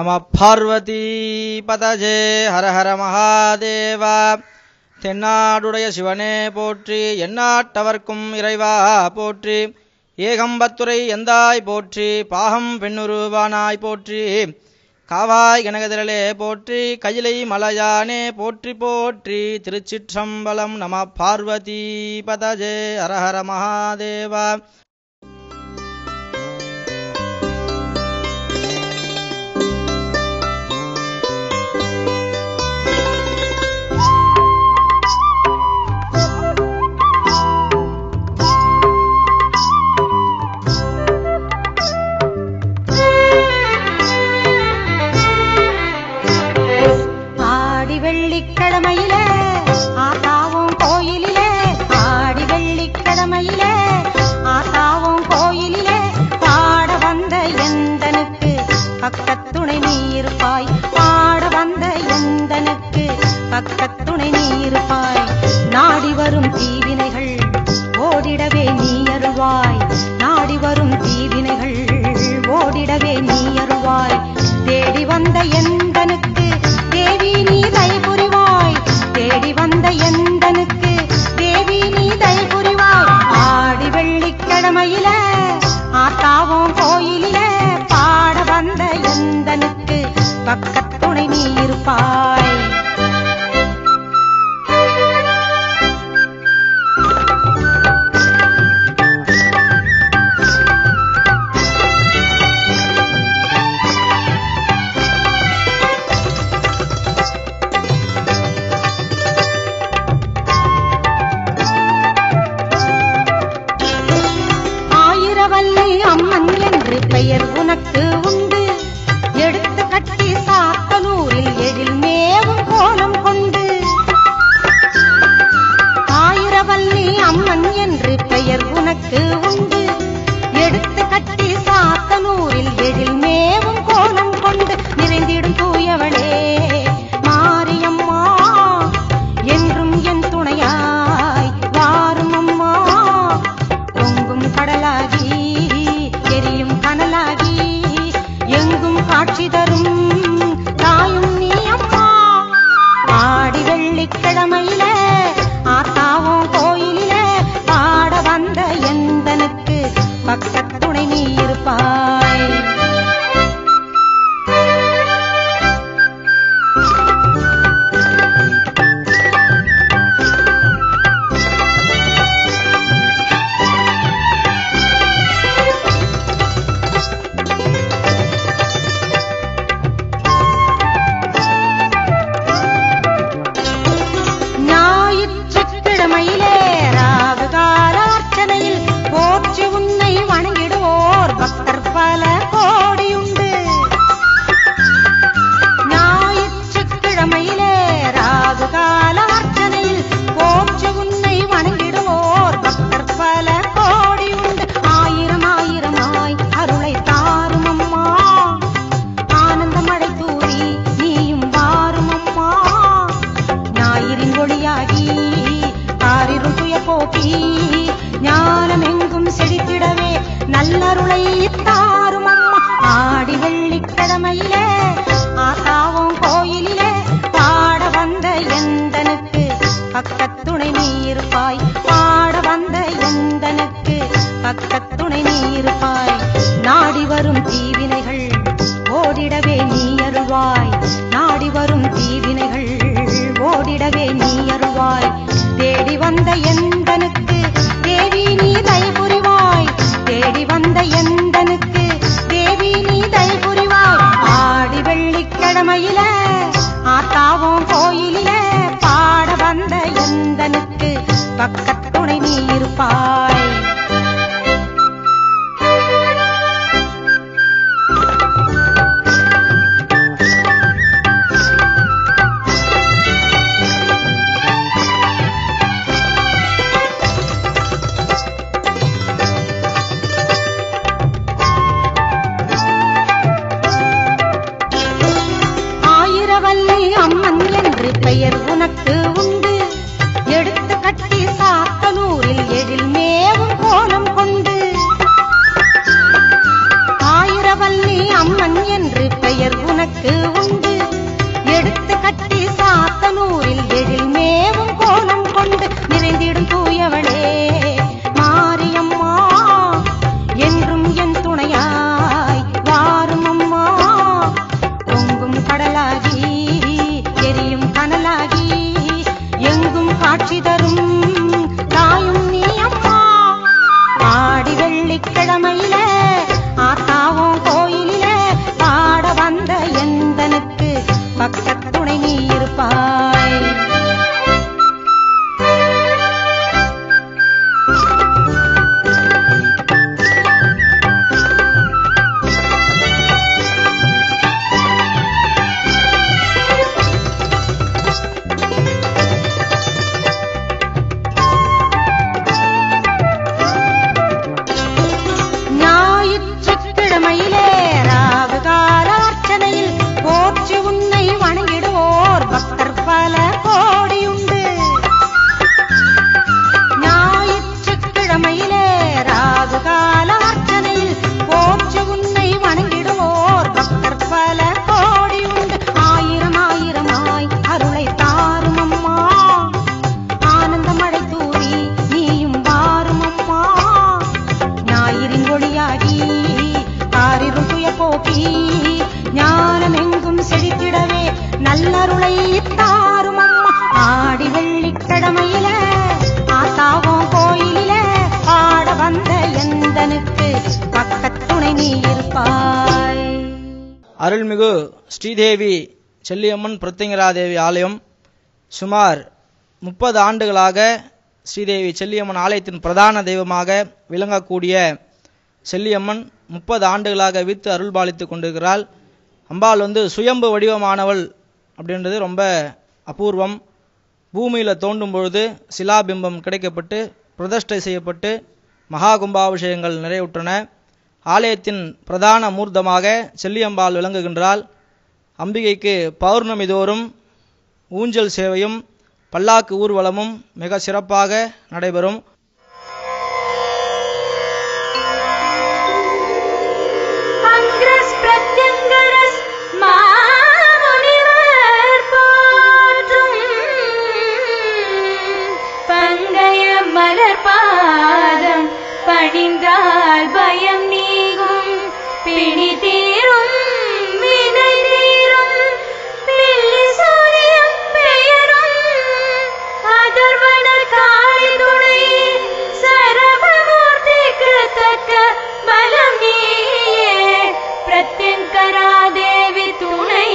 நம பார்வதி பதஜே ஹர ஹர மகாதேவா தென்னாடுடைய சிவனே போற்றி எந்நாட்டவர்க்கும் இறைவா போற்றி ஏகம்பத்துரை எந்தாய் போற்றி பாகம் பெண்ணுருவானாய் போற்றி காவாய் கனகதிரளே போற்றி கையிலை மலையானே போற்றி போற்றி திருச்சிற்றம்பலம் நம பார்வதி பதஜே ஹர ஹர மகாதேவா ஆடி வெள்ளிக்கிழமையில ஆத்தாவும் கோயிலில ஆடி வெள்ளிக்கிழமையில ஆத்தாவும் கோயிலில பாட வந்த எந்தனுக்கு பக்கத்துணை நீ இருப்பாய் பாட வந்த எந்தனுக்கு பக்கத்துணை நீ இருப்பாய் நாடி வரும் தீவினைகள் ஓடிடவே நீ அருள்வாய் நாடி வரும் தீவினைகள் ஓடிடவே நீ அருள்வாய் தேடி வந்த எந்தனுக்கு தேவி நீ தயை புரிவாய் தேடி வந்த எந்தனுக்கு தேவி நீ தயை புரிவாய் ஆடி வெள்ளிக்கிழமையில ஆத்தாவும் கோயிலில பாட வந்த எந்தனுக்கு பக்கத்துணை நீ இருப்பாய் ஆயிரவல்லி அம்மன் என்று பெயர் உனக்கு உண்டு எடுத்து கட்டி சாத்தனூரில் எழில் மேவும் கோலம் கொண்டு ஆயிரவல்லி அம்மன் என்று பெயர் உனக்கு உண்டு எடுத்து கட்டி சாத்தனூரில் எழில் மேவும் கோலம் கொண்டு நிறைந்திடும் தூயவளே மாரியம்மா என்றும் என் துணையாய் வாரும் அம்மா பொங்கும் கடலாகி எரியும் கனலாகி எங்கும் காட்சி தரும் தாயும் நீ அம்மா ஆடி வெள்ளிக்கிழமையில ஆத்தாவும் கோயிலில பாட வந்த எந்தனுக்கு பக்கத்துணை நீ இருப்பாய் ஞாயிற்றுக்கிழமையிலே ராகு கால அர்ச்சனையில் போற்றி உன்னை வணங்கிடுவோர் பக்தர் பல கோடியுண்டு ஞாயிற்றுக்கிழமையிலே ராகு கால அர்ச்சனையில் போற்றி உன்னை வணங்கிடுவோர் பக்தர் பல கோடியுண்டு ஆயிரம் ஆயிரமாய் அருளை தாரும் அம்மா ஆனந்த மழை தூவி நீயும் வாரும் அம்மா ஞாயிறின் ஒளியாகி ஆறிரும் துய போக்கி ஞானம் எங்கும் செழித்திடவே நல்லருளை தாரும் அம்மா ஆடி வெள்ளிக்கிழமையிலே ஆத்தாவும் கோயிலிலே பாட வந்த எந்தனுக்கு பக்கத்துணை நீ இருப்பாய் பாட வந்த எந்தனுக்கு பக்கத்துணை நீ இருப்பாய் நாடி வரும் தீவினைகள் ஓடிடவே நீ அருள்வாய் நாடி வரும் தீவினைகள் ஓடிடவே நீ அருள்வாய் தேடி வந்த எந்தனுக்கு தேவி நீ தயை புரிவாய் தேடி வந்த எந்தனுக்கு தேவி நீ தயை புரிவாய் ஆடி வெள்ளிக்கிழமையில ஆத்தாவும் கோயிலில பாட வந்த எந்தனுக்கு பக்கத்துணை நீ இருப்பாய் ஆயிரவல்லி அம்மன் என்று பெயர் உனக்கு உண்டு எடுத்து கட்டி சாத்தனூரில் எழில் மேவும் கோலம் கொண்டு ஆயிரவல்லி அம்மன் என்று பெயர் உனக்கு உனக்கு உண்டு எடுத்து கட்டி சாத்தனூரில் எழில் மேவும் கோலம் கொண்டு நிறைந்திடும் தூயவளே மாரியம்மா என்றும் என் துணையாய் வாரும் அம்மா பொங்கும் கடலாகி எரியும் கனலாகி எங்கும் காட்சி தரும் தாயும் நீ அம்மா ஆடி வெள்ளிக்கிழமையில ஆத்தாவும் கோயிலில பாட வந்த எந்தனுக்கு பக்கத்துணை நீ இருப்பாய் ஞாயிற்றுக்கிழமையிலே ராவு கால அர்ச்சனையில் போற்றி உன்னை வணங்கிடுவோர் பக்தர் பல கோடியுண்டு ஞாயிற்றுக்கிழமையிலே ராவு கால அர்ச்சனையில் போற்றி உன்னை வணங்கிடுவோர் பக்தர் பல கோடியுண்டு ஆயிரம் ஆயிரமாய் அருளை தாரும் அம்மா ஆனந்த மழை தூவி நீயும் வாரும் அம்மா ஞாயிறின் ஒளியாகி ஆறிரும் துய போக்கி ஞானம் எங்கும் செழித்திடவே நல்லருளை தாரும் அம்மா ஆடி வெள்ளிக்கிழமையில ஆத்தாவும் கோயிலில ஆட வந்த எந்தனுக்கு பக்கத்துணை நீ இருப்பாய் அருள்மிகு ஸ்ரீதேவி செல்லியம்மன் பிரத்திங்கராதேவி ஆலயம் சுமார் முப்பது ஆண்டுகளாக ஸ்ரீதேவி செல்லியம்மன் ஆலயத்தின் பிரதான தெய்வமாக விளங்கக்கூடிய செல்லியம்மன் முப்பது ஆண்டுகளாக வித்து அருள்பாலித்து கொண்டிருக்கிறாள் அம்பாள் வந்து சுயம்பு வடிவமானவள் அப்படின்றது ரொம்ப அபூர்வம் பூமியில் தோண்டும் பொழுது சிலாபிம்பம் கிடைக்கப்பட்டு பிரதிஷ்டை செய்யப்பட்டு மகா கும்பாபிஷேகங்கள் நிறைவுற்றன ஆலயத்தின் பிரதான மூர்த்தமாக செல்லியம்பாள் விளங்குகின்றாள் அம்பிகைக்கு பௌர்ணமி தோறும் ஊஞ்சல் சேவையும் பல்லாக்கு ஊர்வலமும் மிக சிறப்பாக நடைபெறும் அங்கிரஸ் பிரத்யங்கரஸ் மாமுனிவர் போற்றும் பங்கய மலர் பாதம் பணிந்தால் பயம் நீங்கும் பிணி தீரும் வினை தீரும் பில்லி சூரியம் பெயரும் அதர்வனர் காளி துணை சரபமூர்த்திக்கு தக்க பலம் நீயே பிரத்யங்கரா தேவி துணை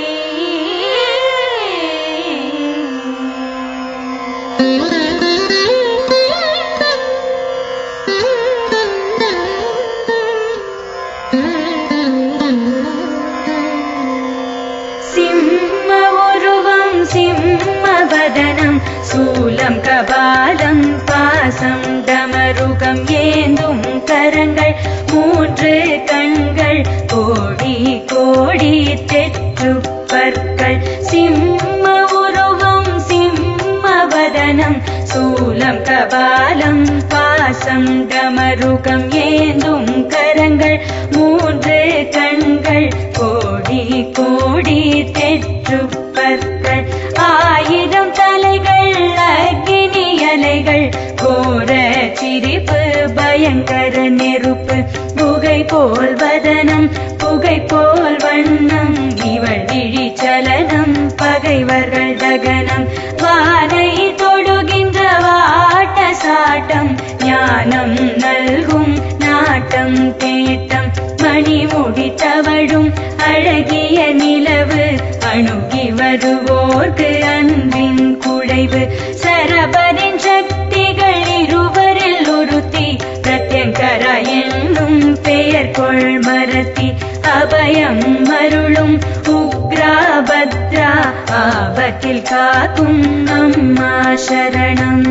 சிம்ம உருவம் சிம்ம வதனம் சூலம் கபாலம் பாசம் டமருகம் ஏந்தும் கரங்கள் மூன்று கண்கள் கோடி கோடி தெற்று பற்கள் சிம்ம உருவம் சிம்ம வதனம் சூலம் கபாலம் பாசம் டமருகம் ஏந்தும் கரங்கள் மூன்று கண்கள் கோடி கோடி தெற்று பற்கள் ஆயிரம் தலைகள் அக்கினி அலைகள் கோர சிரிப்பு பயங்கர நெருப்பு புகை போல் வதனம் புகை போல் வண்ணம் இவள் விழி சலனம் பகைவர்கள் தகனம் வானை தொடுகின்ற வாட்ட சாட்டம் ஞானம் நல்கும் நாட்டம் தேட்டம் மணி முடி தவழும் அழகிய நிலவு அணுகி வருவோர்க்கு அன்பின் குழைவு சரபரின் சக்திகள் இருவரில் ஒருத்தி பிரத்யங்கரா என்னும் பெயர் கொள் மரத்தி அபயம் மருளும் உக்ரா பத்ரா ஆபத்தில் காக்கும் அம்மா சரணம்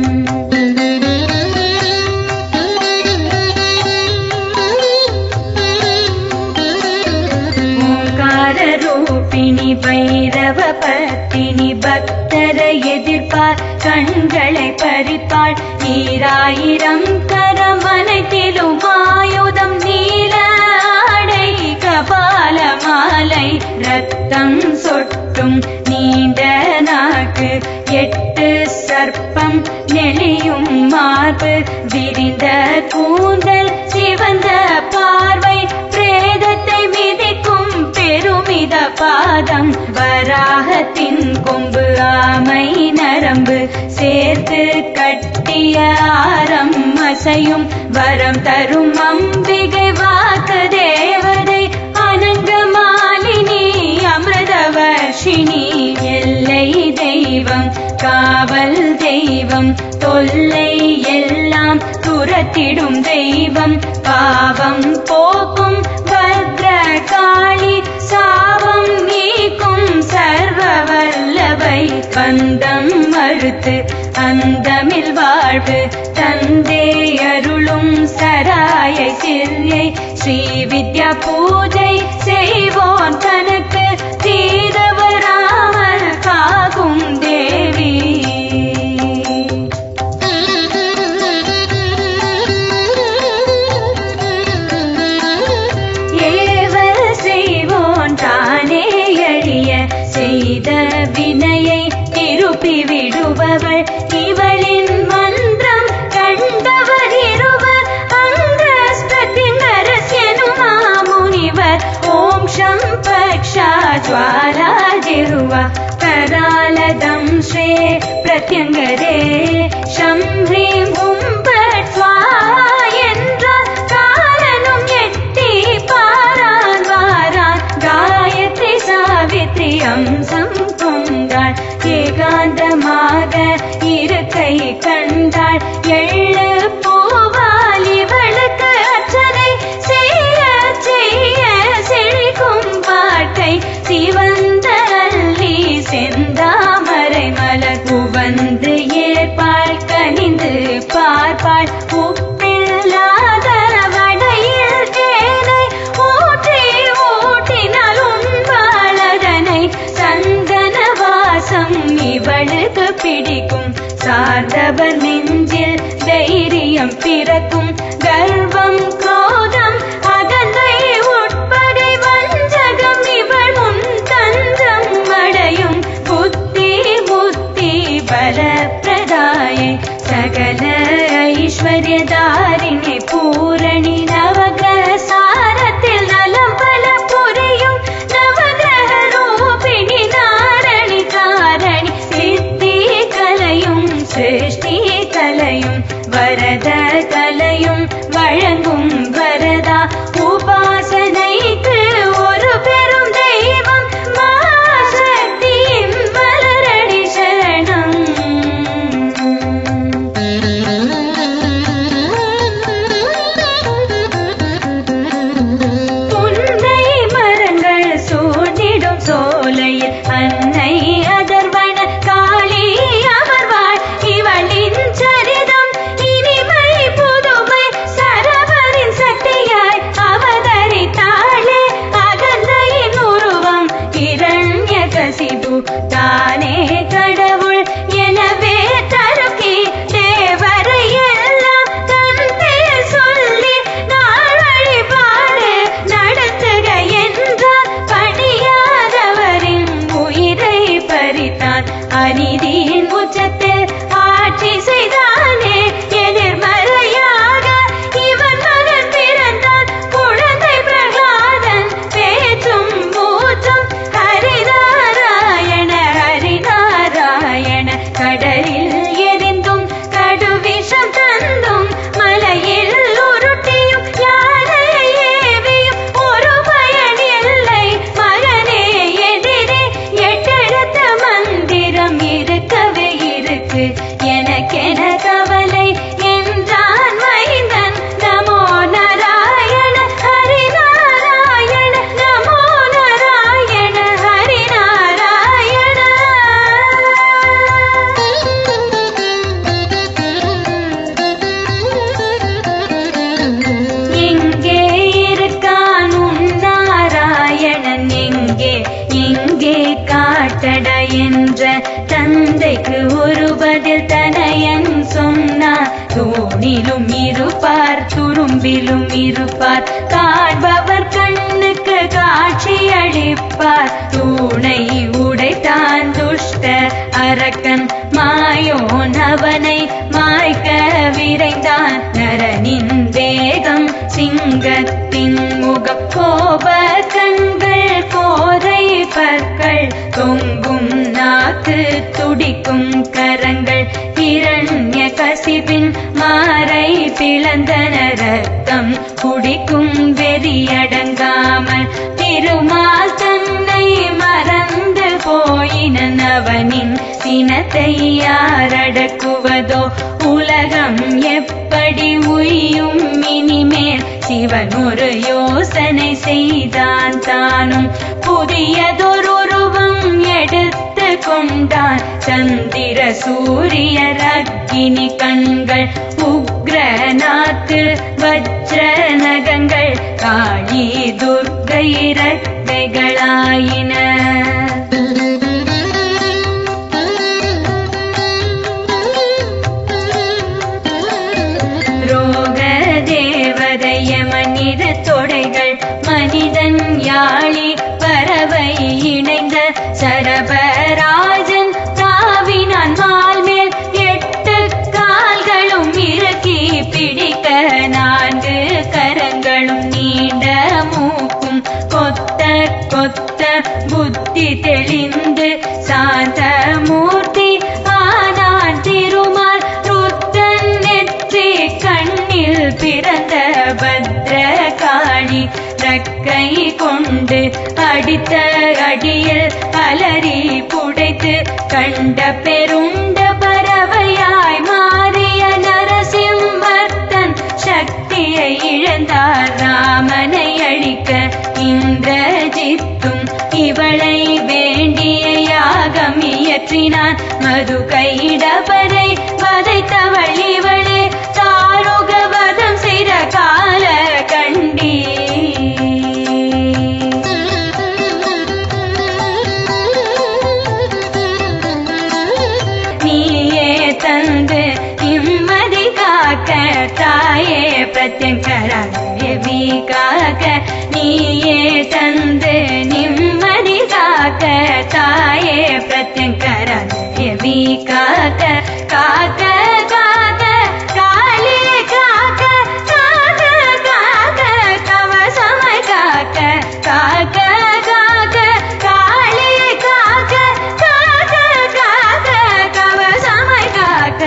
ஓங்கார ரூபிணி பைரவ பத்தினி பக்தரை எதிர்ப்பார் கண்களை பறிப்பாள் ஈராயிரம் கரம் அனைத்திலும் ஆயுதம் நீல ஆடை பால மாலை ரத்தம் சொட்டும் நீண்ட நாக்கு எட்டு சர்ப்பம் நெளியும் மார்பு விரிந்த கூந்தல் சிவந்த பார்வை பிரேதத்தை மிதிக்கும் பெருமித பாதம் வராகத்தின் கொம்பு ஆமை நரம்பு சேர்த்து கட்டிய ஆரம் அசையும் வரம் தரும் அம்பிகை வாக்கு தேவதை அனங்க மாலினி அமிர்தவர்ஷினி எல்லை தெய்வம் காவல் தெய்வம் தொல்லை எல்லாம் துரத்திடும் தெய்வம் பாவம் போக்கும் பத்ர காளி சாபம் நீக்கும் சர்வ வல்லவை பந்தம் மறுத்து அந்தமில் வாழ்வு தந்தே அருளும் சராயை சில்லை ஸ்ரீ வித்யா பூஜை செய்வோம் தனக்கு தீரவராமல் காக்கும் தேவி ஏவல் செய்வோன் தானே எழிய செய்த வினையை திருப்பி விடுபவள் இவளின் மந்திரம் கண்டவர் இருவர் அங்கஸ்பதிங்கரஸ்யனும் மாமுனிவர் ஓம் ஷம் பக்ஷா ஜ்வாலா ஜிருவா கராலதம் ஸ்ரே பிரத்யங்கரே ஷம் ஹ்ரீம் ஹும் பட் ஸ்வாஹா என்றார் காலனும் எட்டி பாரான் வாரான் காயத்ரி சாவித்ரி அம்சம் கொண்டாள் ஏகாந்தமாக இருக்கை கண்டாள் எள்ளு பூவால் இவளுக்கு அர்ச்சனை செய்ய செய்ய செழிக்கும் பாட்டை சிவந்த அல்லி செந்தாமரை மலர் உவந்து ஏற்பாள் கனிந்து பார்ப்பாள் உப்பில்லாத வடையில் தேனை ஊற்றி ஊட்டினால் உண்பாளதனை சந்தன வாசம் இவளுக்கு பிடிக்கும் சார்ந்தவர் நெஞ்சில் தைரியம் பிறக்கும் கர்வம் குரோதம் அகந்தை உட்பகை வஞ்சகம் இவள் முன் தஞ்சம் அடையும் புத்தி புத்தி பலப்பிரதாயை சகல ஐஸ்வர்யதாரிணி பூரணி நவகிரக சாரத்தில் நலம் பல புரியும் நவகிரக ரூபிணி நாரணி காரணி சித்தி கலையும் சிருஷ்டி கலையும் வரத கலையும் வழங்கும் வரதா உபாசனைக்கு ஒரு பெரும் தெய்வம் மாசக்தியின் மலரடி சரணம் புன்னை மரங்கள் சூழ்ந்திடும் சோலையில் அன்னை அதர்வன காளி அமர்வாள் இவளின் சரிதம் இனிமை புதுமை சரவரின் சக்தியாய் அவதரித்தாளே அகந்தையின் உருவம் இரண்ய கசிபு தானே கடவுள் எனவே தருக்கி தேவரை எல்லாம் தன் பேர் சொல்லி நாள் வழிபாடு நடத்துக என்றார் பணியாதவரின் உயிரை பறித்தான் அநீதியின் உச்சத்தில் ஆட்சி செய்தானே எதிர்மறையாக இவன் மகன் பிறந்தான் குழந்தை பிரகலாதன் பேச்சும் மூச்சும் ஹரிநாராயண ஹரிநாராயண கடலில் எரிந்தும் கடுவிஷம் தந்தும் மலையில் உருட்டியும் யானை ஏவியும் ஒரு பயன் இல்லை மகனே எதிரே எட்டெழுத்த மந்திரம் இருக்கவே இருக்கு எனக்கென கவலை என்றான் மைந்தன் நமோ நாராயண ஹரி நாராயண நமோ நாராயண ஹரி நாராயண எங்கே இருக்கான் உன் நாராயணன் எங்கே எங்கே காட்டட என்ற தந்தைக்கு ஒரு பதில் தனையன் சொன்னார் தூணிலும் இருப்பார் துரும்பிலும் இருப்பார் காண்பவர் கண்ணுக்கு காட்சியளிப்பார் தூணை உடைத்தான் துஷ்ட அரக்கன் மாயோன் அவனை மாய்க்க விரைந்தான் நரனின் வேகம் சிங்கத்தின் முகம் கோப கண்கள் கோரை பற்கள் தொங்கும் நாக்கு துடிக்கும் கரங்கள் இரண்ய கசிபின் மாறை பிளந்தன ரத்தம் குடிக்கும் வெறியடங்காமல் திருமால் தன்னை மறந்து போயினன் அவனின் சினத்தை யாரடக்குவதோ உலகம் எப்படி உய்யும் இனிமேல் சிவன் ஒரு யோசனை செய்தான் தானும் புதியதொரு உருவம் எடுத்து கொண்டான் சந்திர சூரிய ரக்கினி கண்கள் உக்ரநாத்து வஜ்ர நகங்கள் காளி துர்கை ரக்கைகளாயின ரோக தேவதைய மனித தொடைகள் மனிதன் யாழி பறவை இணைந்த சரபராஜன் தாவினான் மால் மேல் எட்டு கால்களும் இறக்கி பிடிக்க நான்கு கரங்களும் நீண்ட மூக்கும் கொத்த கொத்த புத்தி தெளிந்து சாந்த மூர்த்தி ஆனான் திருமால் ருத்தன் நெற்றி கண்ணில் பிறந்த பத்ர காளி ரக்கை கொண்டு அடித்த அடியில் அலறி புடைத்து கண்ட பெருண்ட பறவையாய் மாறிய நரசிம்மர்த்தன் சக்தியை இழந்தார் ராமனை அழிக்க இந்திரஜித்தும் இவளை வேண்டிய யாகம் இயற்றினான் மது கைடபரை வதைத்தவள் இவளே தாருக வதம் செய்த கால கண்டி நீயே தந்து நிம்மதி காக்க தாயே பிரத்யங்கரா தேவி காக்க நீயே தந்து நிம்மதி காக்க தாயே பிரத்யங்கரா தேவி காக்க காக்க காக்க காளி காக்க காக்க காக்க கவசமாய் காக்க காக்க காக்க காளி காக்க காக்க காக்க கவசமாய் காக்க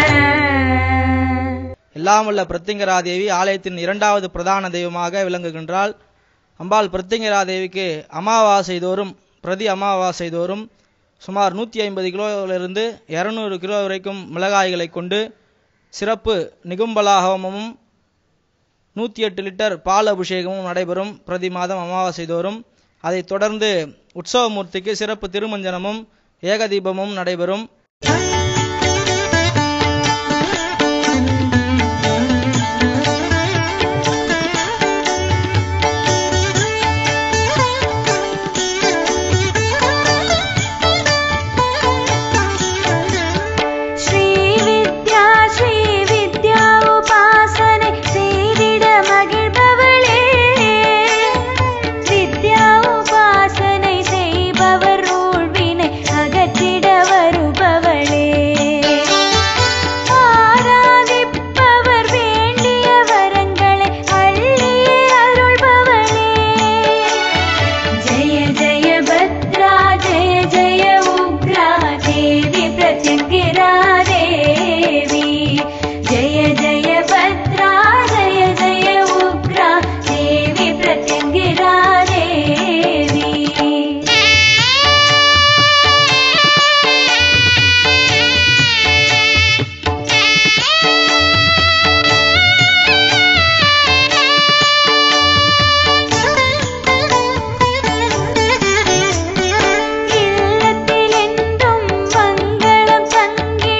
எல்லாம் உள்ள பிரத்திங்கராதேவி ஆலயத்தின் இரண்டாவது பிரதான தெய்வமாக விளங்குகின்றாள் அம்பாள் பிரத்திங்கராதேவிக்கு அமாவாசை தோறும் பிரதி அமாவாசை தோறும் சுமார் நூற்றி ஐம்பது கிலோவிலிருந்து இரநூறு கிலோ வரைக்கும் மிளகாய்களை கொண்டு சிறப்பு நிகும்பலா ஹோமமும் நூற்றி எட்டு லிட்டர் பால் அபிஷேகமும் நடைபெறும் பிரதி மாதம் அமாவாசை தோறும் அதைத் தொடர்ந்து உற்சவமூர்த்திக்கு சிறப்பு திருமஞ்சனமும் ஏகதீபமும் நடைபெறும் ஸ்ரீவித்யா ஸ்ரீவித்யா உபாசனை செய்திட மகிழ்பவளே வித்யா உபாசனை செய்பவர் ஊழ்வினை அகற்றிட வருபவளே ஆராதிப்பவர் வேண்டிய வரங்களை அள்ளியே அருள்பவளே जय जय भद्रा जय जय उग्रा देवी प्रत्यङ्गिरा देवी जय जय भद्रा जय जय उग्रा देवी प्रत्यङ्गिरा देवी இல்லத்தில் என்றும் மங்களம் தங்கி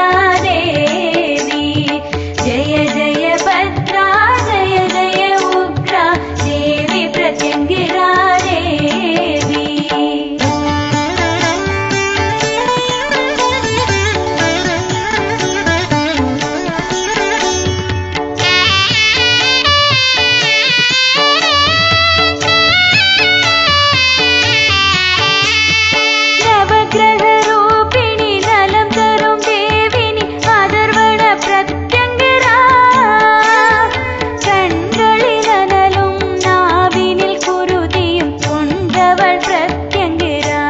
देवी जय जय भद्रा जय जय उग्रा देवी प्रत्यङ्गिरा देवी நவக்கிரகரூபிணி நலம் தரும் தேவினி அதர்வண பிரத்யங்கிரா கண்களில் அனலும் நாவினில் குருதியும் கொண்டவள் பிரத்யங்கிரா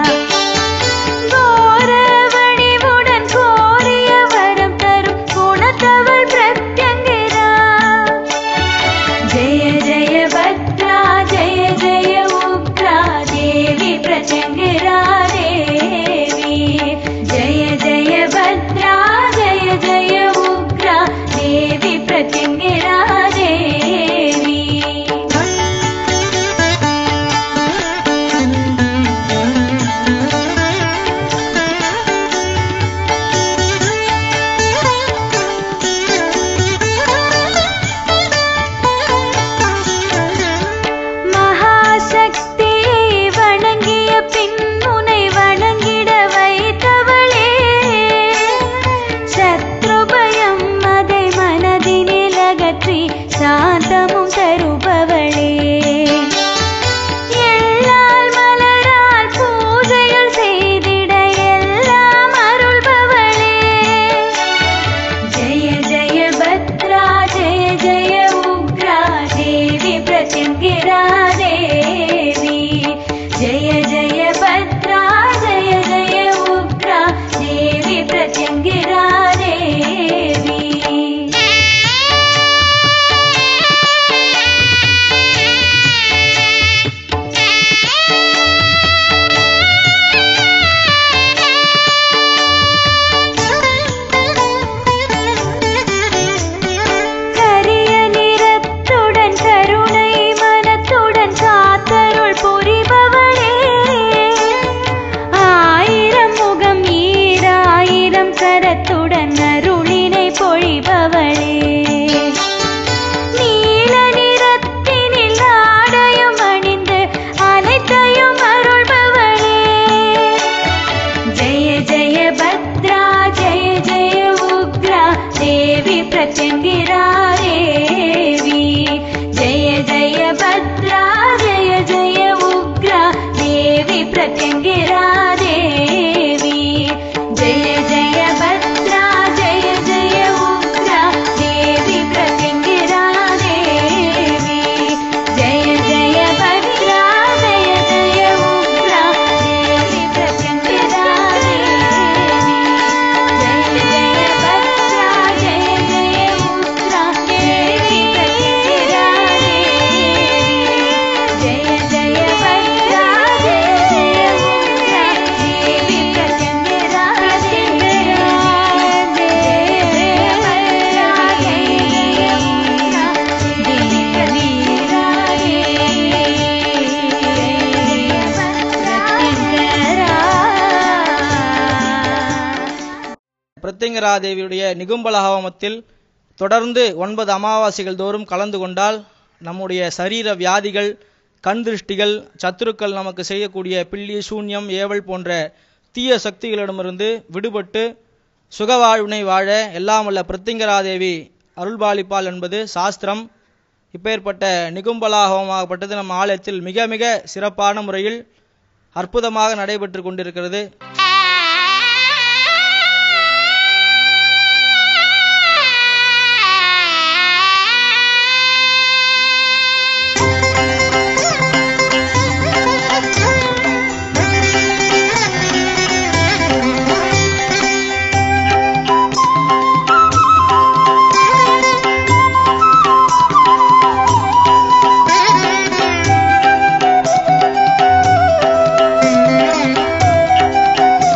கோர வடிவுடன் கோரிய வரம் தரும் குணத்தவள் பிரத்யங்கிரா जय जय भद्रा जय जय उग्रा देवी प्रत्यङ्गिरा देवी जय जय भद्रा जय जय उग्रा देवी प्रत्यङ्गिरा देवी மகாசக்தியை வணங்கிய பின் உனை வணங்கிட வைத்தவளே சத்ருபயம் அதை மனதினில் அகற்றி சாந்தமும் தருபவளே எள்ளால் மலரால் பூஜைகள் செய்திட எல்லாம் அருள்பவளே जय जय भद्रा जय जय उग्रा देवी प्रत्यङ्गिरा देवी जय जय भद्रा जय जय उग्रा देवी प्रत्यङ्गिरा देवी கரிய நிறத்துடன் கருணை மனத்துடன் காத்தருள் புரிபவளே ஆயிரம் முகம் ஈராயிரம் கரத்துடன் அருளினை பொழிபவளே நீல நிறத்தினில் ஆடையும் அணிந்து அனைத்தையும் அருள்பவளே जय जय भद्रा जय जय उग्रा देवी प्रत्यङ्गिरा देवी जय जय भद्रा जय जय उग्रा देवी प्रत्यङ्गिरा देवी जय जय भद्रा जय जय उग्रा देवी प्रत्यङ्गिरा देवी जय जय भद्रा जय जय उग्रा देवी प्रत्यङ्गिरा देवी जय जय भद्रा जय जय उग्रा देवी प्रत्यङ्गिरा देवी जय जय भद्रा जय जय उग्रा देवी प्रत्यङ्गिरा பிரத்யங்கராதேவியுடைய நிகும்பல ஹோமத்தில் தொடர்ந்து ஒன்பது அமாவாசைகள் தோறும் கலந்து கொண்டால் நம்முடைய சரீர வியாதிகள் கண் திருஷ்டிகள் சத்துருக்கள் நமக்கு செய்யக்கூடிய பில்லி சூன்யம் ஏவல் போன்ற தீய சக்திகளிடமிருந்து விடுபட்டு சுகவாழ்வினை வாழ எல்லாம் வல்ல பிரத்திங்கராதேவி அருள்பாலிப்பாள் என்பது சாஸ்திரம் இப்பேற்பட்ட நிகும்பலா ஹோமமாகப்பட்டது நம்ம ஆலயத்தில் மிக மிக சிறப்பான முறையில் அற்புதமாக நடைபெற்று கொண்டிருக்கிறது Thank you.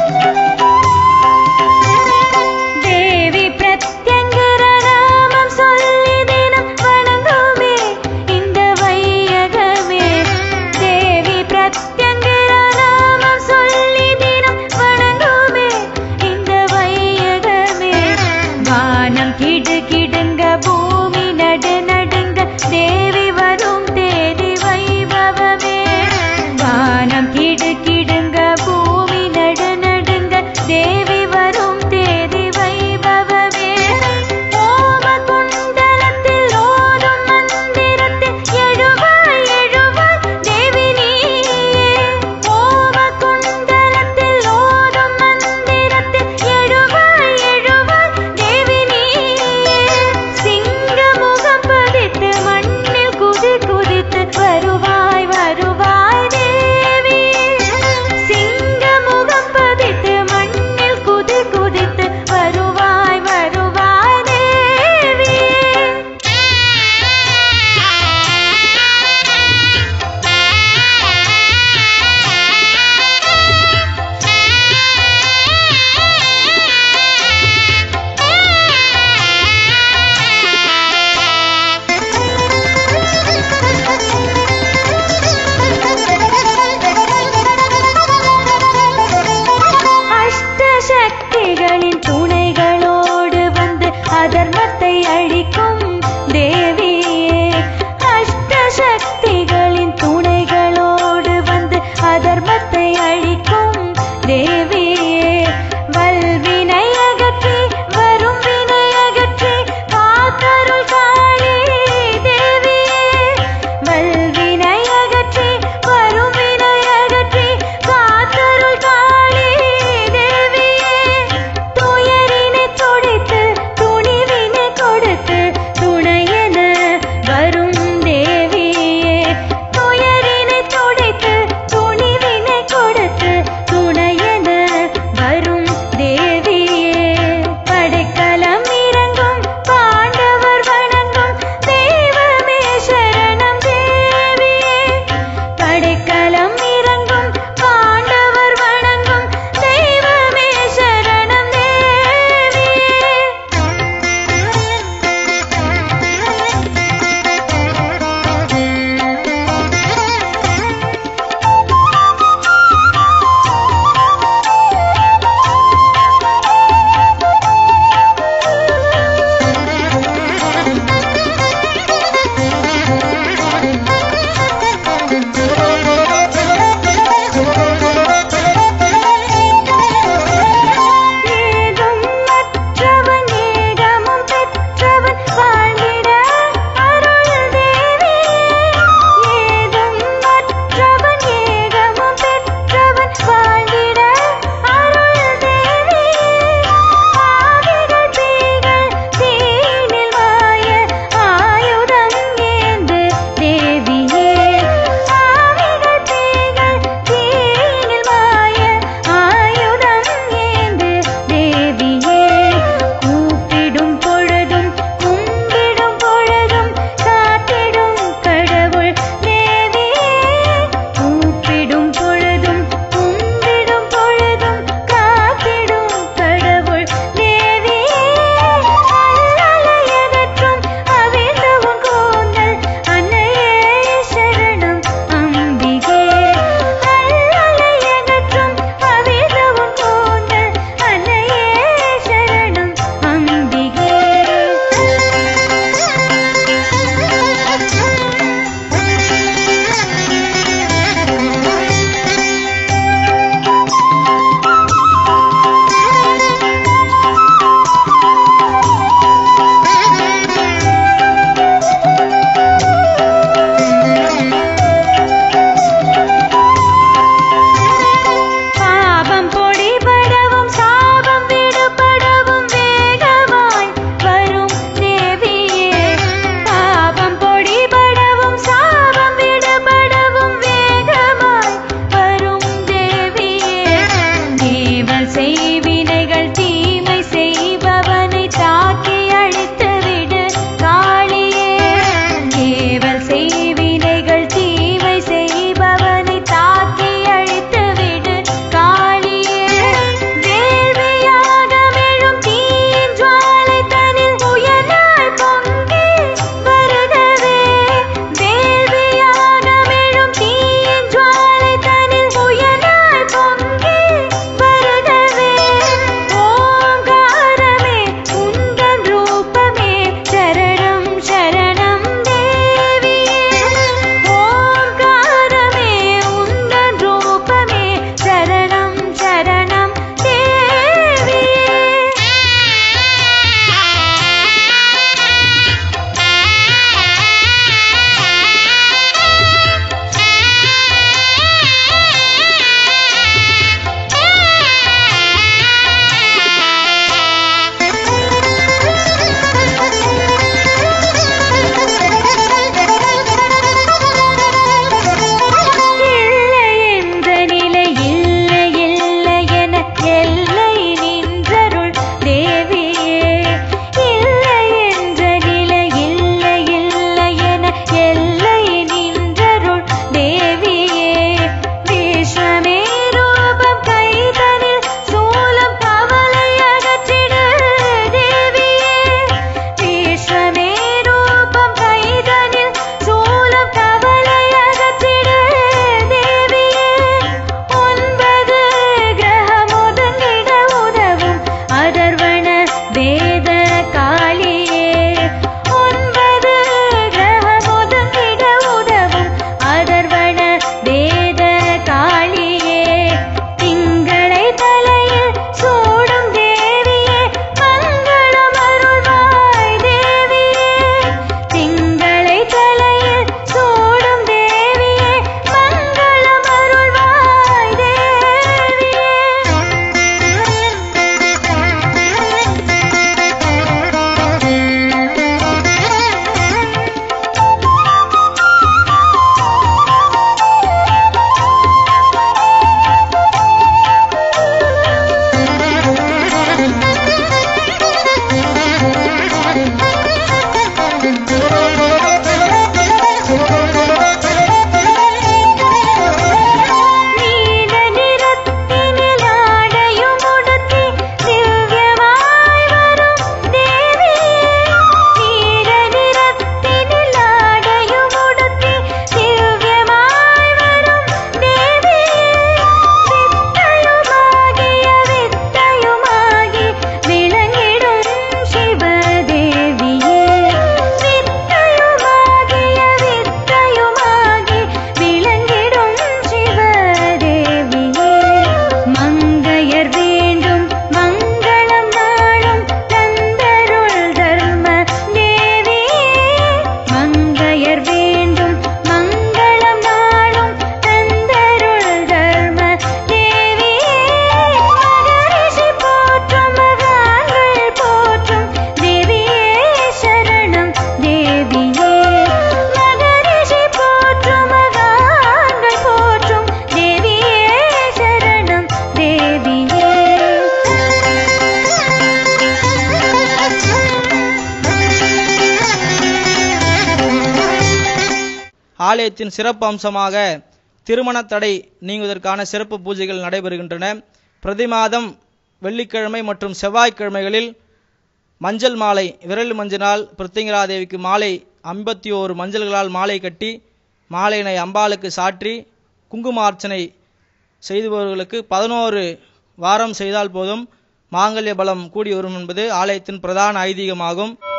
ஆலயத்தின் சிறப்பு அம்சமாக திருமண தடை நீங்குவதற்கான சிறப்பு பூஜைகள் நடைபெறுகின்றன பிரதி மாதம் வெள்ளிக்கிழமை மற்றும் செவ்வாய்க்கிழமைகளில் மஞ்சள் மாலை விரல் மஞ்சளால் பிருத்திங்கராதேவிக்கு மாலை ஐம்பத்தி ஓரு மஞ்சள்களால் மாலை கட்டி மாலையினை அம்பாளுக்கு சாற்றி குங்குமார்ச்சனை செய்துபவர்களுக்கு பதினோரு வாரம் செய்தால் போதும் மாங்கல்ய பலம் கூடி வரும் என்பது ஆலயத்தின் பிரதான ஐதீகமாகும்